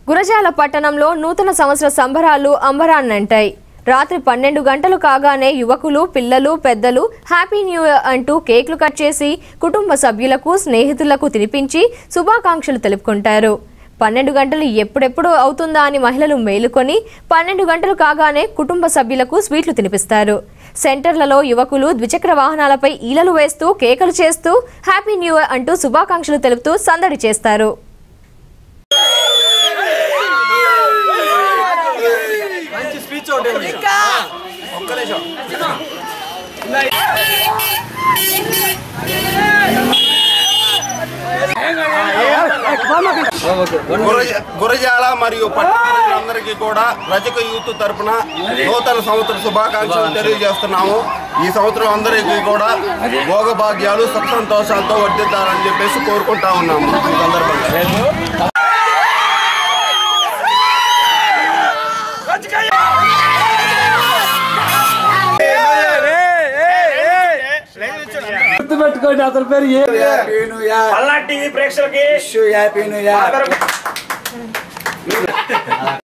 గురజాల పట్టణంలో నూతన సంవత్సర సంబరాలు అంబరాన్నంటాయి రాత్రి పన్నెండు గంటలు కాగానే యువకులు పిల్లలు పెద్దలు హ్యాపీ న్యూ ఇయర్ అంటూ కేక్లు కట్ చేసి కుటుంబ సభ్యులకు స్నేహితులకు తినిపించి శుభాకాంక్షలు తెలుపుకుంటారు పన్నెండు గంటలు ఎప్పుడెప్పుడు అవుతుందా అని మహిళలు మేలుకొని పన్నెండు గంటలు కాగానే కుటుంబ సభ్యులకు స్వీట్లు తినిపిస్తారు సెంటర్లలో యువకులు ద్విచక్ర వాహనాలపై ఈలలు వేస్తూ కేకలు చేస్తూ హ్యాపీ న్యూ ఇయర్ అంటూ శుభాకాంక్షలు తెలుపుతూ సందడి చేస్తారు మంచి స్పీచ్ ఒకటి ఉంది. ఒక్క నిమిషం గురజ- గురజాల మరియు పట్టణ ప్రజలందరికీ కూడా రజక యూత్ తరపున నూతన సంవత్సర శుభాకాంక్షలు తెలియజేస్తున్నాము ఈ సంవత్సరం అందరికీ కూడా భోగభాగ్యాలు సుఖ సంతోషాలతో వర్ధిద్దాలని చెప్పేసి కోరుకుంటా ఉన్నాము ఈ సందర్భంగా గుర్తుపెట్టుకోండి అతని పేరు ఏ పల్నాడు టీవీ ప్రేక్షకులకి హ్యాపీ న్యూ ఇయర్ ఆదరణ